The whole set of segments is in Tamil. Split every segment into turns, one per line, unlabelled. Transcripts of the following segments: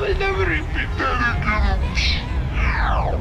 will never repeat that again.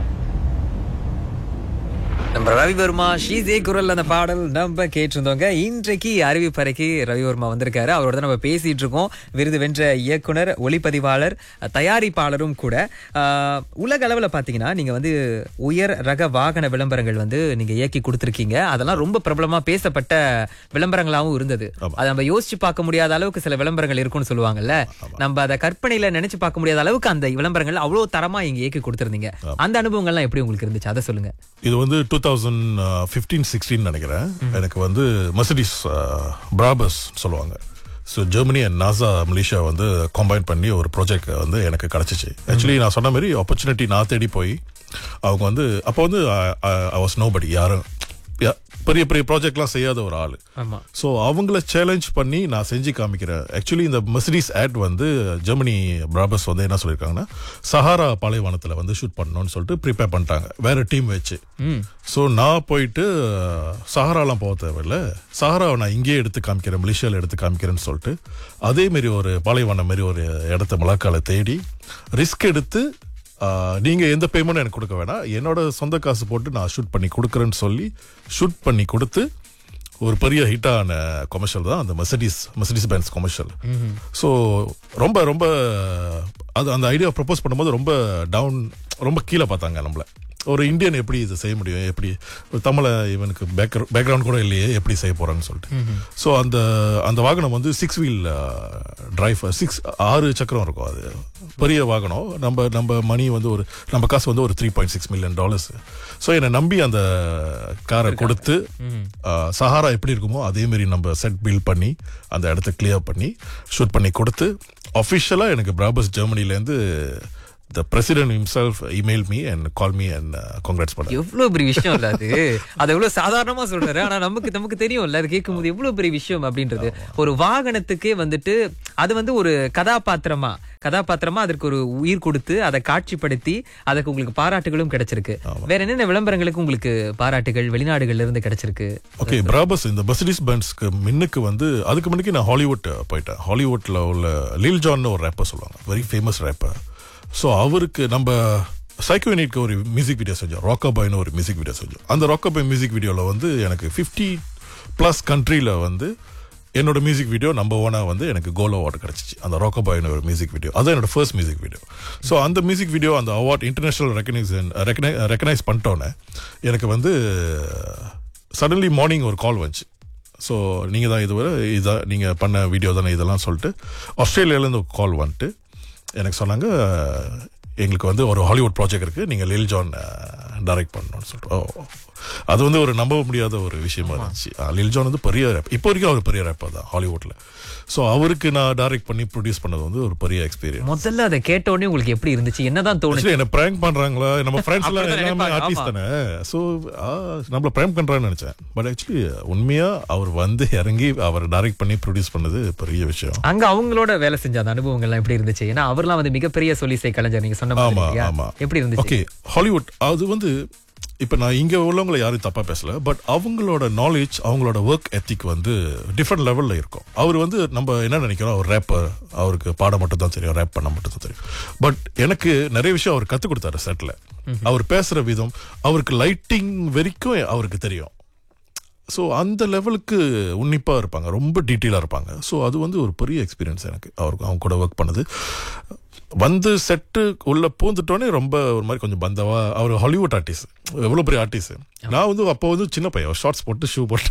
நம்ம ரவிவர்மா ஷீசே குரல் அந்த பாடல் நம்ம கேட்டிருந்தோங்க இன்றைக்கு அறிவிப்பறைக்கு ரவிவர்மா வந்திருக்காரு அவரோட தான் நம்ம பேசிட்டு இருக்கோம் விருது வென்ற இயக்குனர் ஒளிப்பதிவாளர் தயாரிப்பாளரும் கூட ஆஹ், உலக அளவில் பார்த்தீங்கன்னா நீங்க வந்து உயர் ரக வாகன விளம்பரங்கள் வந்து நீங்க இயக்கி கொடுத்துருக்கீங்க அதெல்லாம் ரொம்ப பிரபலமா பேசப்பட்ட விளம்பரங்களாகவும் இருந்தது அதை நம்ம யோசிச்சு பார்க்க முடியாத அளவுக்கு சில விளம்பரங்கள் இருக்கும்னு சொல்லுவாங்கல்ல நம்ம அதை கற்பனையில நினைச்சு பார்க்க முடியாத அளவுக்கு அந்த விளம்பரங்கள் அவ்வளவு தரமா இங்க இயக்கி கொடுத்திருந்தீங்க அந்த அனுபவங்கள்லாம் எப்படி உங்களுக்கு இருந்துச்சு அதை சொல்லுங்க
இது வந்து டூ தௌசண்ட் ஃபிஃப்டீன் சிக்ஸ்டீன் நினைக்கிறேன் எனக்கு வந்து மெர்சடிஸ் பிராபஸ் சொல்லுவாங்க so Germany and NASA Malaysia வந்து கம்பைன் பண்ணி ஒரு ப்ராஜெக்ட் வந்து எனக்கு கிடச்சிச்சு ஆக்சுவலி நான் சொன்ன மாதிரி ஆப்பர்ச்சுனிட்டி நான் தேடி போய் அவங்க வந்து அப்போ வந்து ஐ வாஸ் நோ படி யாரும் யா- பெரிய பெரிய ப்ராஜெக்ட்லாம் செய்யாத ஒரு ஆள்
ஆமா
ஸோ அவங்கள சேலஞ்ச் பண்ணி நான் செஞ்சு காமிக்கிறேன் ஆக்சுவலி இந்த மெர்சடிஸ் ஆட் வந்து ஜெர்மனி பிராபஸ் வந்து என்ன சொல்லியிருக்காங்கன்னா சஹாரா பாலைவனத்தில் வந்து ஷூட் பண்ணணும்னு சொல்லிட்டு ப்ரிப்பேர் பண்ணிட்டாங்க வேற டீம் வச்சு ஸோ நான் போயிட்டு அஹ், சஹாராலாம் போக தேவையில்ல சஹாராவை நான் இங்கேயே எடுத்து காமிக்கிறேன் மலேசியாவில் எடுத்து காமிக்கிறேன்னு சொல்லிட்டு அதே மாரி ஒரு பாலைவனம் மாரி ஒரு இடத்த மலாக்கால தேடி ரிஸ்க் எடுத்து ஆஹ், நீங்க எந்த பேமெண்ட் எனக்கு கொடுக்க வேணாம் என்னோட சொந்த காசு போட்டு நான் ஷூட் பண்ணி கொடுக்குறேன்னு சொல்லி ஷூட் பண்ணி கொடுத்து ஒரு பெரிய ஹிட்டான கொமர்ஷியல் தான் அந்த Mercedes Mercedes Benz commercial so ரொம்ப ரொம்ப அது அந்த ஐடியா ப்ரப்போஸ் பண்ணும்போது ரொம்ப டவுன் ரொம்ப கீழே பார்த்தாங்க நம்மள ஒரு இந்தியன் எப்படி இதை செய்ய முடியும் எப்படி ஒரு தமிழ இவனுக்கு பேக்ரவுண்ட் பேக்ரவுண்ட் கூட இல்லையே எப்படி செய்ய போறான்னு சொல்லிட்டு ஸோ அந்த அந்த வாகனம் வந்து சிக்ஸ் வீல் டிரைவ் சிக்ஸ் ஆறு சக்கரம் இருக்கும் அது பெரிய வாகனம் நம்ம நம்ம மணி வந்து ஒரு நம்ம காசு வந்து ஒரு three point six million dollars so என்னை நம்பி அந்த காரை கொடுத்து ஆஹ், சஹாரா எப்படி இருக்குமோ அதே மாதிரி நம்ம செட் பில் பண்ணி அந்த இடத்த கிளியர் பண்ணி ஷூட் பண்ணி கொடுத்து அஃபிஷியலாக எனக்கு பிராபஸ் ஜெர்மனிலேருந்து the president himself email me and call me and congrats பண்ண
எவ்வளவு பெரிய விஷயம் இல்ல அது அது எவ்வளவு சாதாரணமா சொல்றாரு ஆனா நமக்கு நமக்கு தெரியும்ல அது கேட்கும்போது எவ்வளவு பெரிய விஷயம் அப்படின்றது ஒரு வாகனத்துக்கே வந்துட்டு அது வந்து ஒரு கதாபாத்திரமா கதாபாத்திரமா அதற்கு ஒரு உயிர் கொடுத்து அதை காட்சிப்படுத்தி அதுக்கு உங்களுக்கு பாராட்டுகளும் கிடைச்சிருக்கு வேற என்னென்ன விளம்பரங்களுக்கு உங்களுக்கு பாராட்டுகள் வெளிநாடுகள்ல இருந்து கிடைச்சிருக்கு
ஓகே பிராபஸ் இந்த மெர்சிடிஸ் பென்ஸ்க்கு முன்னுக்கு வந்து அதுக்கு முன்னுக்கு நான் ஹாலிவுட் போயிட்டேன் ஹாலிவுட்ல உள்ள லீல் ஜான்னு ஒரு ரேப்பர் சொல்லுவாங்க வெரி ஃபேமஸ் ரேப்பர் ஸோ அவருக்கு நம்ம சைக்கோனிக்கு ஒரு மியூசிக் வீடியோ செஞ்சோம் ராக்காபாய்னு ஒரு மியூசிக் வீடியோ செஞ்சோம் அந்த ராக்காபாய் மியூசிக் வீடியோவில் வந்து எனக்கு ஃபிஃப்டி ப்ளஸ் கண்ட்ரியில் வந்து என்னோட மியூசிக் வீடியோ நம்பர் ஒன்னாக வந்து எனக்கு கோல் அவார்டு கிடச்சிச்சு அந்த ராக்கபாய்னு ஒரு மியூசிக் வீடியோ அது என்னோட ஃபர்ஸ்ட் மியூசிக் வீடியோ ஸோ அந்த மியூசிக் வீடியோ அந்த அவார்ட் இன்டர்நேஷனல் ரெக்கனைசேஷன் ரெக்கனைஸ் பண்ணிட்டோன்னே எனக்கு வந்து சடன்லி மார்னிங் ஒரு கால் வந்துச்சு ஸோ நீங்கள் தான் இதுவரை இதான் நீங்கள் பண்ண வீடியோ தானே இதெல்லாம் சொல்லிட்டு ஆஸ்திரேலியாவிலேருந்து ஒரு கால் வந்துட்டு எனக்கு சொன்னாங்க எங்களுக்கு வந்து ஒரு ஹாலிவுட் ப்ராஜெக்ட் இருக்குது நீங்கள் லில் ஜான் டைரக்ட் பண்ணணும்னு சொல்லிட்டு ஓ அது வந்து ஒரு நம்ப முடியாத ஒரு விஷயமா இருந்துச்சு ஆ, லில் ஜான் வந்து பெரிய ரேப் இப்போ வரைக்கும் அவர் பெரிய ரேப்பர் தான் ஹாலிவுட்டில் ஸோ அவருக்கு நான் டைரக்ட் பண்ணி ப்ரொடியூஸ் பண்ணது வந்து ஒரு பெரிய எக்ஸ்பீரியன்ஸ்
முதல்ல அதை கேட்ட உடனே உங்களுக்கு எப்படி இருந்துச்சு என்னதான் தோணுச்சு
ஆக்சுவலி என்ன பிராங்க் பண்றாங்களா நம்ம ஃப்ரெண்ட்ஸ் எல்லாம்
அப்படிதான்
எல்லாமே
நினைப்பாங்க,
ஆர்டிஸ்ட்
ஆமா.
தானே ஸோ நம்மள பிராங்க் பண்றான்னு நினைச்சேன் பட் ஆக்சுவலி உண்மையா அவர் வந்து இறங்கி அவர் டைரக்ட் பண்ணி ப்ரொடியூஸ் பண்ணது பெரிய விஷயம்
அங்க அவங்களோட வேலை செஞ்ச அந்த அனுபவங்கள்லாம் எப்படி இருந்துச்சு ஏன்னா அவர்லாம் வந்து மிகப்பெரிய சொல்லிசை கலைஞர் நீங்க சொன்ன மாதிரி
ஆமா
இல்லையா?
ஆமா
எப்படி இருந்துச்சு
ஓகே ஹாலிவுட் அது வந்து இப்ப நான் இங்க உள்ளவங்களை யாரும் தப்பா பேசல பட் அவங்களோட நாலேஜ் அவங்களோட ஒர்க் எத்திக் வந்து டிஃப்ரெண்ட் லெவல்ல இருக்கும் அவர் வந்து நம்ம என்ன நினைக்கிறோம் அவர் ரேப்பர் அவருக்கு பாட மட்டும் தான் தெரியும் ரேப் பண்ண மட்டும் தான் தெரியும் பட் எனக்கு நிறைய விஷயம் அவர் கத்து கொடுத்தாரு செட்ல அவர் பேசுற விதம் அவருக்கு லைட்டிங் வரைக்கும் அவருக்கு தெரியும் ஸோ அந்த லெவலுக்கு உன்னிப்பாக இருப்பாங்க ரொம்ப டீட்டெயிலாக இருப்பாங்க ஸோ அது வந்து ஒரு பெரிய எக்ஸ்பீரியன்ஸ் எனக்கு அவருக்கு அவங்க கூட ஒர்க் பண்ணது வந்து செட்டு உள்ள பூந்துட்டோன்னே ரொம்ப ஒரு மாதிரி கொஞ்சம் பந்தவா அவர் ஹாலிவுட் ஆர்டிஸ்ட் எவ்வளோ பெரிய ஆர்டிஸ்ட் நான் வந்து அப்போ வந்து சின்ன பையன் ஷார்ட்ஸ் போட்டு ஷூ போட்டு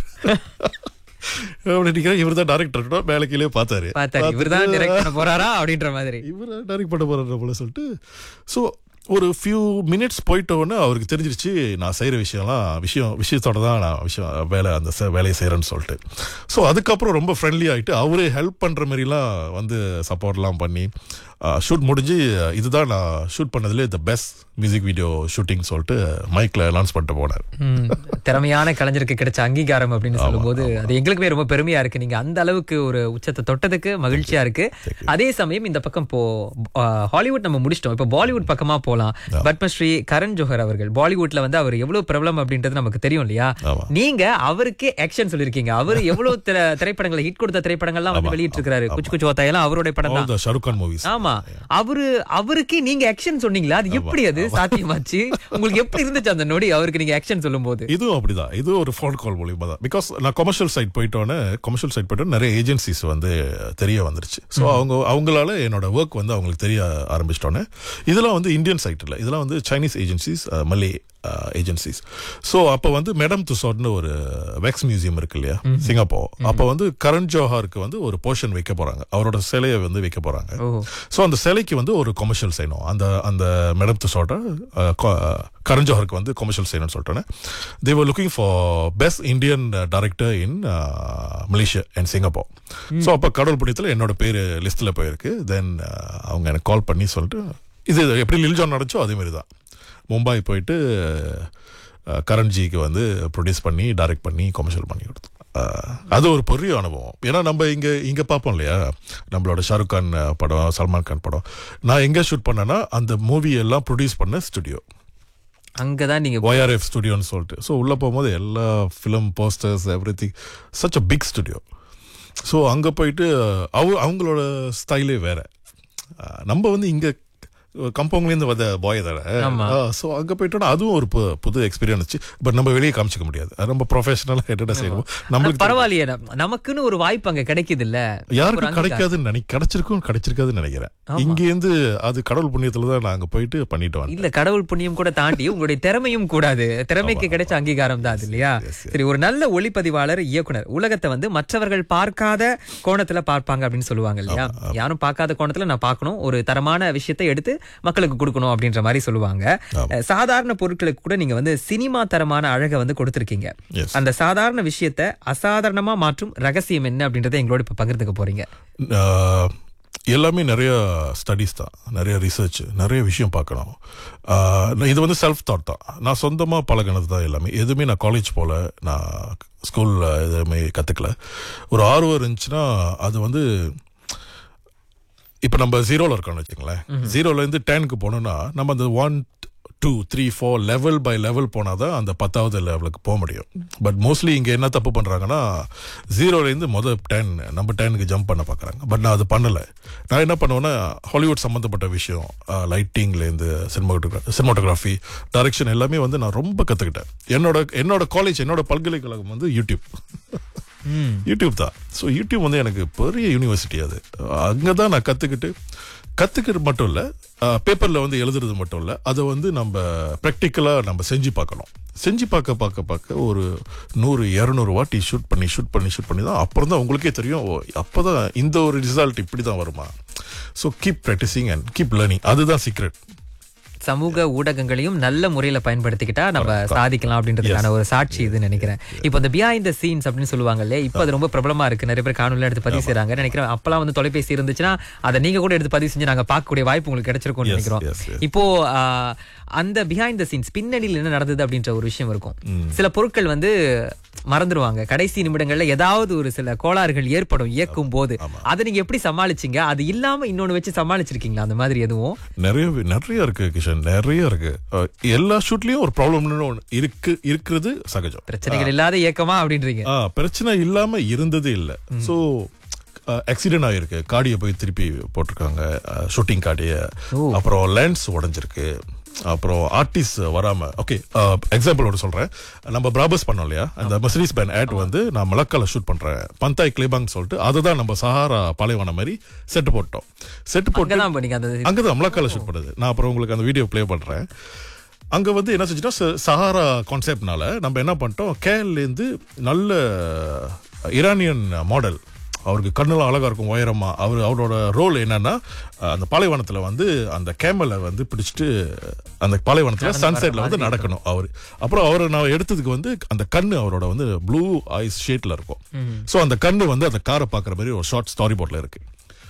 அப்படி இவர் தான் டேரக்டர் மேலே கீழே பார்த்தாரு
பார்த்தாரு இவர்தான் direct பண்ண போறாரா அப்படின்ற மாதிரி
இவர் டைரக்ட் பண்ண போறாரு போல சொல்லிட்டு ஸோ ஒரு ஃபியூ மினிட்ஸ் போயிட்ட உடனே அவருக்கு தெரிஞ்சிருச்சு நான் செய்யற விஷயம்லாம் விஷயம் விஷயத்தோட தான் நான் விஷயம் வேலை அந்த செ- வேலையை செய்யறேன்னு சொல்லிட்டு ஸோ அதுக்கப்புறம் ரொம்ப ஃப்ரெண்ட்லி ஆயிட்டு அவரே ஹெல்ப் பண்ற மாதிரிலாம் வந்து சப்போர்ட்லாம் பண்ணி ஷூட் முடிஞ்சு இதுதான் நான் ஷூட் பண்ணதுலேயே the best music video shooting சொல்லிட்டு மைக்ல அனௌன்ஸ் பண்ணிட்டு போனார்
ம், திறமையான கலைஞருக்கு கிடைச்ச அங்கீகாரம் அப்படின்னு சொல்லும்போது அது எங்களுக்குமே ரொம்ப பெருமையா இருக்கு நீங்க அந்த அளவுக்கு ஒரு உச்சத்தை தொட்டதுக்கு மகிழ்ச்சியா இருக்கு அதே சமயம் இந்த பக்கம் இப்போ ஆ, ஹாலிவுட் நம்ம முடிச்சிட்டோம் இப்போ பாலிவுட் பக்கமா போலாம் போலாம் பத்மஸ்ரீ கரண் ஜோஹர் அவர்கள் பாலிவுட்ல வந்து அவர் எவ்வளவு பிரபலம் அப்படின்றது நமக்கு தெரியும் இல்லையா
ஆமா.
நீங்க அவருக்கே ஆக்ஷன் சொல்லிருக்கீங்க அவர் எவ்வளவு திர- திரைப்படங்களை ஹிட் கொடுத்த திரைப்படங்கள்லாம் வந்து வெளியிட்டு இருக்காரு குச்சு குச்சு ஓத்தாயெல்லாம் அவருடைய படம் தான்
all the Shahrukh Khan movies
ஆமா அவரு அவருக்கே நீங்க ஆக்ஷன் சொன்னீங்களா அது எப்படி அது சாத்தியமாச்சு உங்களுக்கு எப்படி இருந்துச்சு அந்த நொடி அவருக்கு நீங்க ஆக்ஷன் சொல்லும் போது
இதுவும் அப்படிதான் இது ஒரு ஃபோன் கால் மூலியமா தான் பிகாஸ் நான் கமர்ஷியல் சைட் போயிட்டோன்னே கமர்ஷியல் சைட் போயிட்டோன்னு நிறைய ஏஜென்சிஸ் வந்து தெரிய வந்துருச்சு ஸோ அவங்க அவங்களால என்னோட ஒர்க் வந்து அவங்களுக்கு தெரிய ஆரம்பிச்சிட்டோன்னே இதெல்லாம் வந்து இந்தியன் சைட் இல்லை இதெல்லாம் வந்து Chinese agencies Malay agencies so அப்போ வந்து மேடம் துசோட்னு ஒரு வேக்ஸ் மியூசியம் இருக்கு இல்லையா சிங்கப்பூர் அப்போ வந்து கரண் ஜோஹாருக்கு வந்து ஒரு போர்ஷன் வைக்க போறாங்க அவரோட சிலையை வந்து வைக்க போறாங்க
ஓ
ஸோ அந்த சிலைக்கு வந்து ஒரு கொமர்ஷியல் செய்யணும் அந்த அந்த மேடம் துசோட கரண் ஜோஹருக்கு வந்து கொமர்ஷியல் செய்யணும்னு சொல்லிட்டோன்னே they were looking for best Indian director in Malaysia and Singapore so அப்போ கடவுள் புண்ணியத்தில் என்னோட பேர் லிஸ்ட்டில் போயிருக்கு தென் அவங்க எனக்கு கால் பண்ணி சொல்லிட்டு இது எப்படி லில்ஜான் நடந்துச்சோ அதே மாதிரி தான் மும்பை போயிட்டு அஹ், கரண்ஜிக்கு வந்து ப்ரொடியூஸ் பண்ணி டைரக்ட் பண்ணி கொமர்ஷியல் பண்ணி கொடுத்தோம் அஹ், அது ஒரு பெரிய அனுபவம் ஏன்னா நம்ம இங்க இங்க பார்ப்போம் இல்லையா நம்மளோட ஷாருக் கான் அஹ், படம் சல்மான் கான் படம் நான் எங்க ஷூட் பண்ணேன்னா அந்த மூவி எல்லாம் ப்ரொடியூஸ் பண்ண ஸ்டுடியோ
அங்கதான் நீங்க
ஒய்ஆர்எஃப் ஸ்டுடியோன்னு சொல்லிட்டு ஸோ உள்ளே போகும்போது எல்லா film posters everything such a big studio so அங்கே போயிட்டு அவ அவங்களோட ஸ்டைலே வேற அஹ், நம்ம வந்து இங்கே கம்பவுண்ட்லேருந்து வந்த பாய் தானே
ஆமா.
ஸோ அங்கே போயிட்டோன்னா அதுவும் ஒரு பு- புது எக்ஸ்பீரியன்ஸ் பட் நம்ம வெளியே காமிச்சிக்க முடியாது அது ரொம்ப ப்ரொஃபஷனலாக என்னென்ன செய்யணும்
ஆனா
நம்மளுக்கு
பரவாயில்லையே நம்ம- நமக்குன்னு ஒரு வாய்ப்பு அங்க கிடைக்குது இல்ல
யாருக்கும் கிடைக்காதுன்னு நினை கிடைச்சிருக்கும் கிடைச்சிருக்காதுன்னு நினைக்கிறேன் இங்கேருந்து அது கடவுள் புண்ணியத்துல தான் நாங்க போயிட்டு பண்ணிட்டு வந்தோம்
இல்ல கடவுள் புண்ணியம் கூட தாண்டி உங்களுடைய திறமையும் கூடாது திறமைக்கு கிடைச்ச அங்கீகாரம் தான் அது இல்லையா சரி ஒரு நல்ல ஒளிப்பதிவாளர் இயக்குனர் உலகத்தை வந்து மற்றவர்கள் பார்க்காத கோணத்துல பார்ப்பாங்க அப்படின்னு சொல்லுவாங்க இல்லையா யாரும் பார்க்காத கோணத்துல நான் பார்க்கணும் ஒரு தரமான விஷயத்தை எடுத்து மக்களுக்கு கொடுக்கணும் அப்படின்ற மாதிரி சொல்லுவாங்க அஹ், சாதாரண பொருட்களுக்கு கூட நீங்க வந்து சினிமா தரமான அழகை வந்து கொடுத்திருக்கீங்க
Yes.
அந்த சாதாரண விஷயத்தை அசாதாரணமா மாற்றும் ரகசியம் என்ன அப்படின்றத எங்களோட இப்ப பகிர்ந்துக்க போறீங்க
ஆஹ், எல்லாமே நிறைய ஸ்டடீஸ் தான் நிறைய ரிசர்ச் நிறைய விஷயம் பார்க்கணும் ஆஹ், நான் இது வந்து செல்ஃப் தாட் தான் நான் சொந்தமாக பழகினது தான் எல்லாமே எதுவுமே நான் காலேஜ் போல நான் ஸ்கூலில் எதுவுமே கற்றுக்கல ஒரு ஆர்வம் இருந்துச்சுன்னா அது வந்து இப்போ நம்ம ஜீரோவில் இருக்கோம்னு வச்சுங்களேன் ஜீரோலேருந்து டெனுக்கு போனோம்னா நம்ம அந்த one two three four level by level போனால் தான் அந்த பத்தாவது லெவலுக்கு போக முடியும் பட் மோஸ்ட்லி இங்கே என்ன தப்பு பண்ணுறாங்கன்னா ஜீரோலேருந்து மொதல் டென் நம்ம டென்னுக்கு ஜம்ப் பண்ண பார்க்குறாங்க பட் நான் அது பண்ணலை நான் என்ன பண்ணுவேன்னா ஹாலிவுட் சம்மந்தப்பட்ட விஷயம் லைட்டிங்லேருந்து சினிமாட்டோகிராஃபி சினிமாட்டோகிராஃபி டைரக்ஷன் எல்லாமே வந்து நான் ரொம்ப கற்றுக்கிட்டேன் என்னோட என்னோட காலேஜ் என்னோட பல்கலைக்கழகம் வந்து யூடியூப் யூடியூப் தான் ஸோ யூடியூப் வந்து எனக்கு பெரிய யூனிவர்சிட்டி அது அங்கே தான் நான் கற்றுக்கிட்டு கற்றுக்கிறது மட்டும் இல்லை பேப்பரில் வந்து எழுதுறது மட்டும் இல்லை அதை வந்து நம்ம ப்ராக்டிக்கலாக நம்ம செஞ்சு பார்க்கணும் செஞ்சு பார்க்க பார்க்க பார்க்க ஒரு நூறு இரநூறு வாட்டி ஷூட் பண்ணி ஷூட் பண்ணி ஷூட் பண்ணி தான் அப்புறம் தான் உங்களுக்கே தெரியும் ஓ அப்போ தான் இந்த ஒரு ரிசல்ட் இப்படி தான் வருமா so keep practising and keep learning அதுதான் சீக்ரெட்
சமூக ஊடகங்களையும் நல்ல முறையில பயன்படுத்திக்கிட்டா நம்ம சாதிக்கலாம் அப்படின்றதுக்கான ஒரு சாட்சி இது நினைக்கிறேன் இப்போ இந்த பிஹைண்ட் த சீன்ஸ் அப்படின்னு சொல்லுவாங்க இல்லையா இப்போ அது ரொம்ப பிரபலமா இருக்கு நிறைய பேர் காணொலியா எடுத்து பதிவு செய்றாங்க நினைக்கிறேன் அப்பெல்லாம் வந்து தொலைபேசி இருந்துச்சுன்னா அதை நீங்க கூட எடுத்து பதிவு செஞ்சு நாங்க பார்க்கக்கூடிய வாய்ப்பு உங்களுக்கு கிடைச்சிருக்கும்னு
Yes,
நினைக்கிறோம்
yes, yes.
இப்போ ஆஹ், அந்த பிஹைண்ட் த சீன்ஸ் பின்னணியில் என்ன நடந்தது அப்படின்ற ஒரு விஷயம் இருக்கும் சில பொருட்கள் வந்து மறந்துடுவாங்க கடைசி நிமிடங்கள்ல ஏதாவது ஒரு சில கோளாறுகள் ஏற்படும் இயக்கும் போது அதை நீங்க எப்படி சமாளிச்சீங்க அது இல்லாம இன்னொன்னு வச்சு சமாளிச்சிருக்கீங்களா அந்த மாதிரி எதுவும்
நிறைய நிறைய இருக்கு கிஷன் நிறைய இருக்கு அஹ், எல்லா ஷூட்லயும் ஒரு ப்ராப்ளம்னு ஒன்று இருக்கு இருக்கிறது சகஜம்
பிரச்சனைகள் இல்லாத இயக்கமா அப்படின்றீங்க
ஆ பிரச்சனை இல்லாம இருந்ததே இல்ல சோ ஆக்சிடென்ட் ஆயிருக்கு காடியை போய் திருப்பி போட்டிருக்காங்க ஷூட்டிங் காடிய அப்புறம் லென்ஸ் உடைஞ்சிருக்கு அப்புறம் ஆர்டிஸ்ட் வராம ஓகே எக்ஸாம்பிள் ஒன்று சொல்றேன் நம்ம பிராபஸ் பண்ணோம் இல்லையா அந்த மெசரிஸ் பேன் ஆட் வந்து நான் மலக்கால ஷூட் பண்றேன் பந்தாய் கிளேபாங் சொல்லிட்டு அதுதான் நம்ம சஹாரா பாலைவனம் மாதிரி செட்டு போட்டோம் செட்டு போட்டு
அங்கதான் பண்ணீங்க அந்த
அங்கதான் அமலாக்கால ஷூட் பண்ணுது நான் அப்புறம் உங்களுக்கு அந்த வீடியோ ப்ளே பண்றேன் அங்க வந்து என்ன செஞ்சுட்டோம் ச- சஹாரா கான்செப்ட்னால நம்ம என்ன பண்ணிட்டோம் கேரளேருந்து நல்ல ஈரானியன் மாடல் அவருக்கு கண்ணெல்லாம் அழகா இருக்கும் உயரமா அவர் அவரோட ரோல் என்னன்னா அஹ், அந்த பாலைவனத்துல வந்து அந்த கேமலை வந்து பிடிச்சிட்டு அந்த பாலைவனத்துல சன்செட்ல வந்து நடக்கணும் அவர் அப்புறம் அவரை நான் எடுத்ததுக்கு வந்து அந்த கண்ணு அவரோட வந்து ப்ளூ ஐஸ் ஷேட்ல இருக்கும் சோ அந்த கண்ணு வந்து அந்த காரை பாக்குற மாதிரி ஒரு ஷார்ட் ஸ்டாரி போர்ட்ல இருக்கு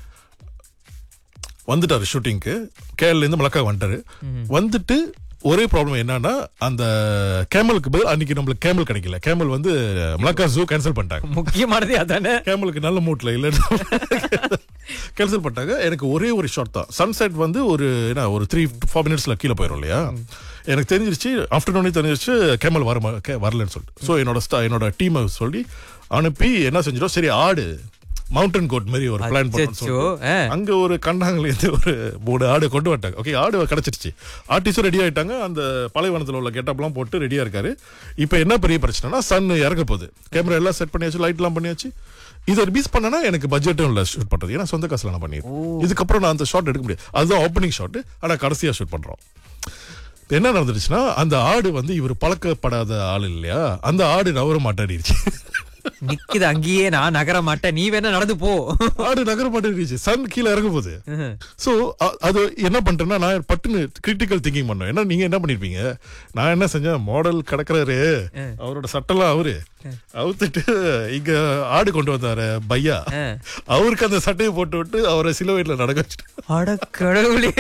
வந்துட்டாரு ஷூட்டிங்க்கு கேரள இருந்து மலக்கா வந்துட்டாரு வந்துட்டு ஒரே ப்ராப்ளம் என்னன்னா அந்த கேமலுக்கு பதில் அன்னைக்கு நம்மளுக்கு கேமல் கிடைக்கல கேமல் வந்து மலக்கா ஜூ கேன்சல் பண்ணிட்டாங்க
முக்கியமானதே அதானே
கேமலுக்கு நல்ல மூட்ல இல்ல கேன்சல் பண்ணிட்டாங்க எனக்கு ஒரே ஒரு ஷாட் தான் சன்செட் வந்து ஒரு என்ன ஒரு த்ரீ ஃபோர் மினிட்ஸ்ல கீழே போயிடும் இல்லையா எனக்கு தெரிஞ்சிருச்சு ஆஃப்டர்நூனே தெரிஞ்சிருச்சு கேமல் வர ம- கே- வரலன்னு சொல்லிட்டு ஸோ என்னோட ஸ்டா என்னோட டீமை சொல்லி அனுப்பி என்ன செஞ்சிடும் சரி ஆடு மவுண்டன் கோட் மாதிரி ஒரு பிளான்
அச்சச்சோ, ஆ.
பண்ணி அங்க ஒரு கண்டாங்கலேருந்து ஒரு மூணு ஆடு கொண்டு வந்துட்டாங்க ஓகே ஆடு கிடைச்சிருச்சு ஆர்டிஸ்டும் ரெடி ஆயிட்டாங்க அந்த பாலைவனத்துல உள்ள கெட்டப்லாம் போட்டு ரெடியா இருக்காரு இப்போ என்ன பெரிய பிரச்சனைனா சன் இறக்க போகுது கேமரா எல்லாம் செட் பண்ணியாச்சு லைட்லாம் பண்ணியாச்சு இதை மிஸ் பண்ணனா எனக்கு பட்ஜெட்டும் இல்லை ஷூட் பண்றது ஏன்னா சொந்த காசுல நான் பண்ணிடுறேன் இதுக்கப்புறம் நான் அந்த ஷாட் எடுக்க முடியாது அதுதான் ஓப்பனிங் ஷாட் ஆனா கடைசியா ஷூட் பண்றோம் என்ன நடந்துருச்சுன்னா அந்த ஆடு வந்து இவர் பழக்கப்படாத ஆள் இல்லையா அந்த ஆடு நவர மாட்டாடிருச்சு
நிக்குது அங்கேயே நான் நகர மாட்டேன் நீ வேணா நடந்து போ
ஆடு நகர மாட்டேங்குச்சு சன் கீழே இறங்க போகுது சோ அது என்ன பண்ணிட்டேன்னா நான் பட்டுன்னு கிரிட்டிக்கல் திங்கிங் பண்ணேன் ஏன்னா நீங்க என்ன பண்ணிருப்பீங்க நான் என்ன செஞ்சேன் மாடல் கிடக்குறாரு அவரோட சட்டெல்லாம் அவரு அவுத்துட்டு இங்க ஆடு கொண்டு வந்தாரு பையா அவருக்கு அந்த சட்டையை போட்டு விட்டு அவரை சிலுவையில நடக்க வச்சுட்டு
அட கடவுளே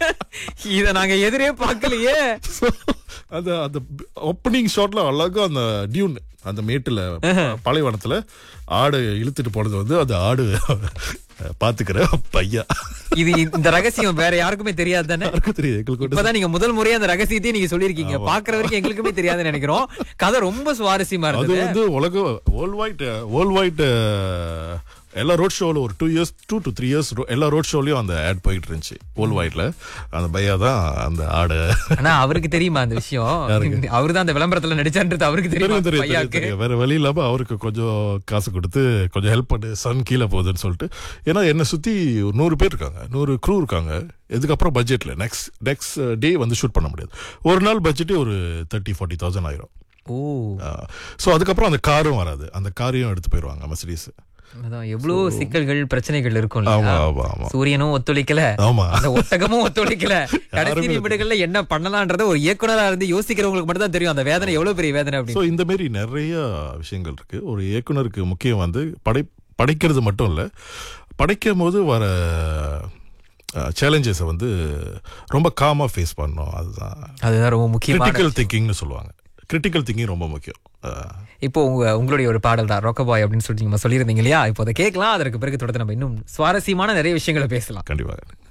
இத நாங்க எதிரே பார்க்கலையே
So, அந்த அந்த ஓப்பனிங் ஷாட்ல அழகா அந்த டியூன் அந்த மேட்டுல பாலைவனத்துல ஆடு இழுத்துட்டு போனது வந்து அந்த ஆடு பாத்துக்கிற பையா
இது இந்த ரகசியம் வேற யாருக்குமே தெரியாது தானே
யாருக்கும் தெரியாது எங்களுக்கு ஒண்ணும்
இப்பதான் நீங்க முதல் முறையா அந்த ரகசியத்தையும் நீங்க சொல்லிருக்கீங்க பாக்குற வரைக்கும் எங்களுக்குமே தெரியாதுன்னு நினைக்கிறோம் கதை ரொம்ப சுவாரஸ்யமா
அது
இருந்தது
வந்து உலக வேர்ல்ட் வைட் வேர்ல்ட் வைட் எல்லா ரோட் ஷோல ஒரு two years two to three years எல்லா ரோட் ஷோலயும் அந்த ஆட் போயிட்டு இருந்துச்சு வேர்ல்ட் வைட்ல அந்த பையா தான் அந்த ஆடு
ஆனா அவருக்கு தெரியுமா அந்த விஷயம் அவருதான் அந்த விளம்பரத்துல நடிச்சான்றது அவருக்கு தெரியுமா
தெரியும் தெரியும் தெரியும்,
பையாக்கு
தெரியும் வேற வழி இல்லாம அவருக்கு கொஞ்சம் காசு கொடுத்து கொஞ்சம் ஹெல்ப் பண்ணு சன் கீழே போகுதுன்னு சொல்லிட்டு ஏன்னா என்னை சுத்தி ஒரு நூறு பேர் இருக்காங்க நூறு க்ரூ இருக்காங்க இதுக்கப்புறம் பட்ஜெட்ல நெக்ஸ்ட் நெக்ஸ்ட் டே வந்து ஷூட் பண்ண முடியாது ஒரு நாள் பட்ஜெட்டே ஒரு தேர்ட்டி ஃபார்ட்டி தௌசண்ட் ஆயிரும்
ஓ
ஸோ அதுக்கப்புறம் அந்த காரும் வராது அந்த காரையும் எடுத்து போயிடுவாங்க மெர்சிடிஸ்
அதான் எவ்வளவு சிக்கல்கள் பிரச்சனைகள் இருக்கும்
ஆமா
இல்லையா?
ஆமா ஆமா
சூரியனும் ஒத்துழைக்கல
ஆமா
அந்த ஒட்டகமும் ஒத்துழைக்கல கடைசி
யாருமே
நிமிடங்கள்ல என்ன பண்ணலாம்ன்றத ஒரு இயக்குனரா இருந்து யோசிக்கிறவங்களுக்கு மட்டும் தான் தெரியும் அந்த வேதனை எவ்வளவு பெரிய வேதனை
ஸோ
அப்படின்னு
இந்த மாதிரி நிறைய விஷயங்கள் இருக்கு ஒரு இயக்குனருக்கு முக்கியம் வந்து படை படைக்கிறது மட்டும் இல்லை படைக்கும் போது வர சேலஞ்சஸை வந்து ரொம்ப காமாக ஃபேஸ் பண்ணணும் அதுதான்
அதுதான் ரொம்ப முக்கியமான
கிரிட்டிக்கல் திங்கிங்னு சொல்லுவாங்க கிரிட்டிக்கல் திங்கிங் ரொம்ப முக்கியம் அஹ்,
இப்போ உங்க உங்களுடைய ஒரு பாடல் தான் ரொக்கபாய் அப்படின்னு சொல்லிட்டு நீங்க சொல்லியிருந்தீங்க இல்லையா இப்போ அதை கேட்கலாம் அதற்கு பிறகு தொடர்ந்து நம்ம இன்னும் சுவாரஸ்யமான நிறைய விஷயங்களை பேசலாம்
கண்டிப்பாக